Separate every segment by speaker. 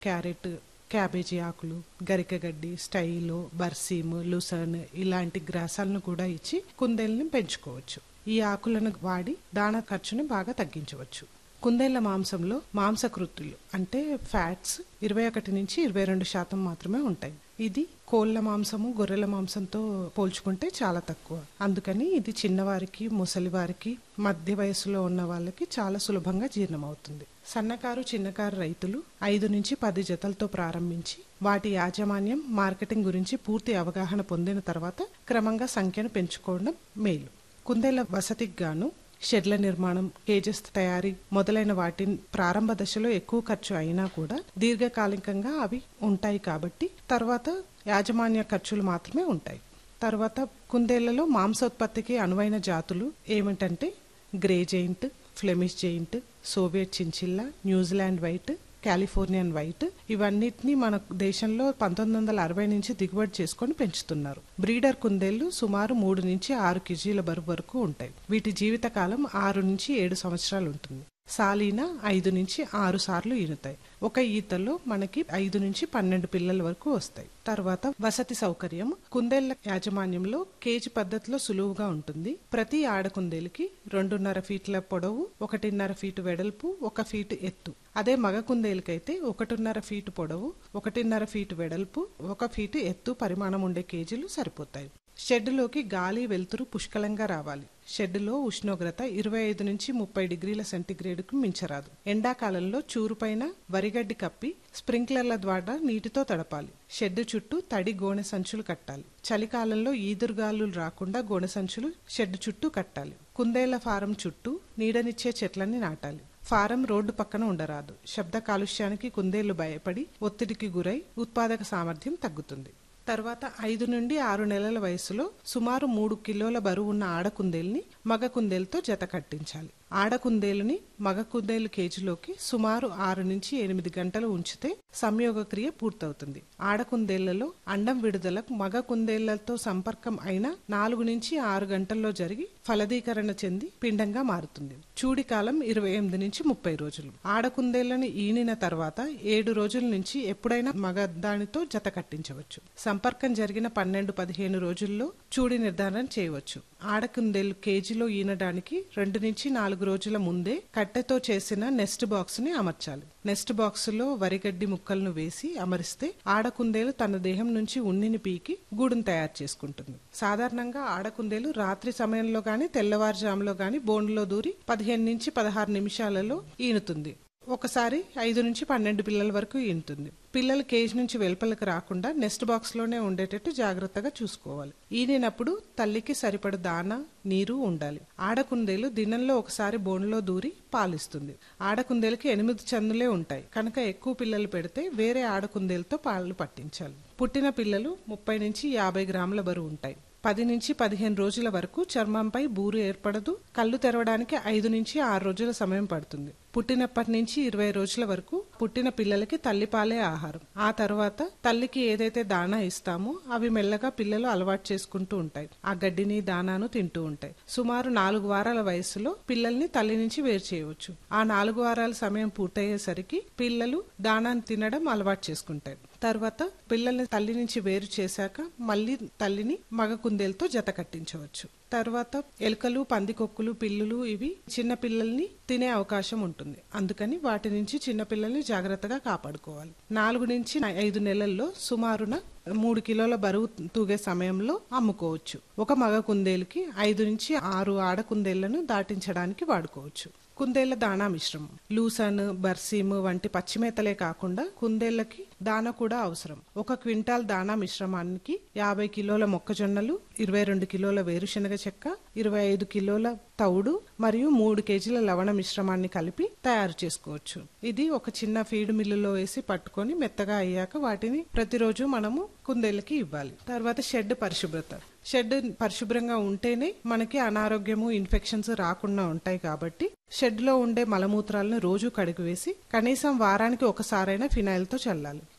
Speaker 1: carrot cabbage ఆకులు గరికగడ్డి style బర్సీము లుసర్న్ ఇలాంటి గ్రాసాలను కూడా ఇచ్చి కుందేల్ని పెంచుకోవచ్చు ఈ ఆకులను వాడి దాణా ఖర్చుని బాగా తగ్గించవచ్చు కుందేళ్ల మాంసంలో మాంసకృత్తులు అంటే ఫ్యాట్స్ ఇరవై ఒకటి నుంచి ఇరవై రెండు శాతం మాత్రమే ఉంటాయి ఇది కోళ్ల మాంసము గొర్రెల మాంసంతో పోల్చుకుంటే చాలా తక్కువ అందుకని ఇది చిన్నవారికి ముసలివారికి మధ్య వయసులో ఉన్న వాళ్ళకి చాలా సులభంగా జీర్ణమవుతుంది సన్నకారు చిన్నకారు రైతులు ఐదు నుంచి పది జతలతో ప్రారంభించి వాటి యాజమాన్యం మార్కెటింగ్ గురించి పూర్తి అవగాహన పొందిన తర్వాత క్రమంగా సంఖ్యను పెంచుకోవడం మేలు కుందేళ్ల వసతికి గాను షెడ్ల నిర్మాణం కేజెస్ తయారీ మొదలైన వాటి ప్రారంభ దశలో ఎక్కువ ఖర్చు అయినా కూడా దీర్ఘకాలికంగా అవి ఉంటాయి కాబట్టి తర్వాత యాజమాన్య ఖర్చులు మాత్రమే ఉంటాయి తర్వాత కుందేళ్లలో మాంసోత్పత్తికి అనువైన జాతులు ఏమిటంటే grey giant Flemish giant Soviet chinchilla New Zealand white Californian white ఇవన్నిటిని మన దేశంలో పంతొమ్మిది వందల అరవై నుంచి దిగుబడి చేసుకొని పెంచుతున్నారు బ్రీడర్ కుందేళ్లు సుమారు మూడు నుంచి ఆరు కేజీల బరువు వరకు ఉంటాయి వీటి జీవితకాలం ఆరు నుంచి ఏడు సంవత్సరాలు ఉంటుంది సాలీనా ఐదు నుంచి ఆరు సార్లు ఈనుతాయి ఒక ఈతలో మనకి ఐదు నుంచి పన్నెండు పిల్లల వరకు వస్తాయి తర్వాత వసతి సౌకర్యం కుందేళ్ల యాజమాన్యంలో కేజీ పద్ధతిలో సులువుగా ఉంటుంది ప్రతి ఆడకుందేలుకి రెండున్నర ఫీట్ల పొడవు ఒకటిన్నర ఫీటు వెడల్పు ఒక ఫీటు ఎత్తు అదే మగ కుందేలుకైతే ఒకటిన్నర ఫీటు పొడవు ఒకటిన్నర ఫీటు వెడల్పు ఒక ఫీటు ఎత్తు పరిమాణం ఉండే కేజీలు సరిపోతాయి షెడ్డులోకి గాలి వెలుతురు పుష్కలంగా రావాలి షెడ్డులో ఉష్ణోగ్రత ఇరవై ఐదు నుంచి ముప్పై డిగ్రీల సెంటీగ్రేడ్కు మించరాదు ఎండాకాలంలో చూరుపైన వరిగడ్డి కప్పి స్ప్రింక్లర్ల ద్వారా నీటితో తడపాలి షెడ్డు చుట్టూ తడి గోనె సంచులు కట్టాలి చలికాలంలో ఈదురుగాలు రాకుండా గోనె సంచులు షెడ్డు చుట్టూ కట్టాలి కుందేళ్ల ఫారం చుట్టూ నీడనిచ్చే చెట్లని నాటాలి ఫారం రోడ్డు పక్కన ఉండరాదు శబ్ద కాలుష్యానికి కుందేళ్లు భయపడి ఒత్తిడికి గురై ఉత్పాదక సామర్థ్యం తగ్గుతుంది తర్వాత ఐదు నుండి ఆరు నెలల వయసులో సుమారు మూడు కిలోల బరువు ఉన్న ఆడకుందేల్ని మగ కుందేలుతో జత కట్టించాలి ఆడకుందేలుని మగ కుందేలు కేజీలోకి సుమారు ఆరు నుంచి ఎనిమిది గంటలు ఉంచితే సంయోగ క్రియ పూర్తవుతుంది ఆడకుందేళ్లలో అండం విడుదల మగ కుందేళ్లతో సంపర్కం అయిన నాలుగు నుంచి ఆరు గంటల్లో జరిగి ఫలదీకరణ చెంది పిండంగా మారుతుంది చూడి కాలం ఇరవై ఎనిమిది నుంచి ముప్పై రోజులు ఆడకుందేళ్లను ఈనిన తర్వాత ఏడు రోజుల నుంచి ఎప్పుడైనా మగ దానితో జత కట్టించవచ్చు సంపర్కం జరిగిన పన్నెండు పదిహేను రోజుల్లో చూడి నిర్ధారణ చేయవచ్చు ఆడకుందేలు కేజీలో ఈనడానికి రెండు నుంచి నాలుగు రోజుల ముందే కట్టెతో చేసిన నెస్ట్ బాక్స్ ని అమర్చాలి నెస్ట్ బాక్స్ లో వరిగడ్డి ముక్కలను వేసి అమరిస్తే ఆడకుందేలు తన దేహం నుంచి ఉన్నిని పీకి గూడును తయారు చేసుకుంటుంది సాధారణంగా ఆడకుందేలు రాత్రి సమయంలో గాని తెల్లవారుజాములో గాని బోన్లో దూరి పదిహేను నుంచి పదహారు నిమిషాలలో ఈనుతుంది ఒకసారి ఐదు నుంచి పన్నెండు పిల్లల వరకు ఈనుతుంది పిల్లలు కేజ్ నుంచి వెలుపలకు రాకుండా నెస్ట్ బాక్స్ లోనే ఉండేటట్టు జాగ్రత్తగా చూసుకోవాలి ఈనినప్పుడు తల్లికి సరిపడు దానా నీరు ఉండాలి ఆడకుందేలు దినంలో ఒకసారి బోన్లో దూరి పాలిస్తుంది ఆడకుందేలుకి ఎనిమిది చందులే ఉంటాయి కనుక ఎక్కువ పిల్లలు పెడితే వేరే ఆడకుందేలతో పాలు పట్టించాలి పుట్టిన పిల్లలు ముప్పై నుంచి యాభై గ్రాముల బరువు ఉంటాయి పది నుంచి పదిహేను రోజుల వరకు చర్మంపై బూరు ఏర్పడదు కళ్ళు తెరవడానికి ఐదు నుంచి ఆరు రోజుల సమయం పడుతుంది పుట్టినప్పటి నుంచి ఇరవై రోజుల వరకు పుట్టిన పిల్లలకి తల్లిపాలే ఆహారం ఆ తర్వాత తల్లికి ఏదైతే దానా ఇస్తామో అవి మెల్లగా పిల్లలు అలవాటు చేసుకుంటూ ఉంటాయి ఆ గడ్డిని దానాను తింటూ ఉంటాయి సుమారు నాలుగు వారాల వయసులో పిల్లల్ని తల్లి నుంచి వేరు చేయవచ్చు ఆ నాలుగు వారాల సమయం పూర్తయ్యేసరికి పిల్లలు దానాన్ని తినడం అలవాటు చేసుకుంటాయి తర్వాత పిల్లల్ని తల్లి నుంచి వేరు చేశాక మళ్ళీ తల్లిని మగ కుందేలతో జత కట్టించవచ్చు తర్వాత ఎలుకలు పందికొక్కులు పిల్లులు ఇవి చిన్న పిల్లల్ని తినే అవకాశం ఉంటుంది అందుకని వాటి నుంచి చిన్న పిల్లల్ని జాగ్రత్తగా కాపాడుకోవాలి నాలుగు నుంచి ఐదు నెలల్లో సుమారున మూడు కిలోల బరువు తూగే సమయంలో అమ్ముకోవచ్చు ఒక మగ కుందేలుకి ఐదు నుంచి ఆరు ఆడ కుందేళ్లను దాటించడానికి వాడుకోవచ్చు కుందేళ్ల దాణా మిశ్రమం లూసన్ బర్సీమ్ వంటి పచ్చిమేతలే కాకుండా కుందేళ్లకి దాన కూడా అవసరం ఒక క్వింటాల్ దాణా మిశ్రమానికి యాభై కిలోల మొక్కజొన్నలు ఇరవై రెండు కిలోల వేరుశనగ చెక్క ఇరవై ఐదు కిలోల తౌడు మరియు మూడు కేజీల లవణ మిశ్రమాన్ని కలిపి తయారు చేసుకోవచ్చు ఇది ఒక చిన్న ఫీడ్ మిల్లులో వేసి పట్టుకొని మెత్తగా అయ్యాక వాటిని ప్రతిరోజు మనము కుందేళ్ళకి ఇవ్వాలి తర్వాత షెడ్ పరిశుభ్రత షెడ్ పరిశుభ్రంగా ఉంటేనే మనకి అనారోగ్యము ఇన్ఫెక్షన్స్ రాకుండా ఉంటాయి కాబట్టి షెడ్ లో ఉండే మలమూత్రాలను రోజు కడిగివేసి కనీసం వారానికి ఒకసారైనా ఫినాయిల్ తో చల్లాలి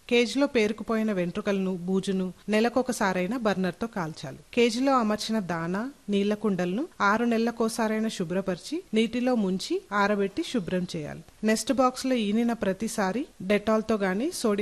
Speaker 1: కేజీలో పేరుకుపోయిన వెంట్రుకలను బూజును నెలకొకసారైనా బర్నర్తో కాల్చాలి కేజీలో అమర్చిన దానా నీళ్ల కుండలను ఆరు నెలలకోసారైనా శుభ్రపరిచి నీటిలో ముంచి ఆరబెట్టి శుభ్రం చేయాలి నెక్స్ట్ బాక్స్ లో ఈనిన ప్రతిసారి డెటాల్తో గాని సోడియం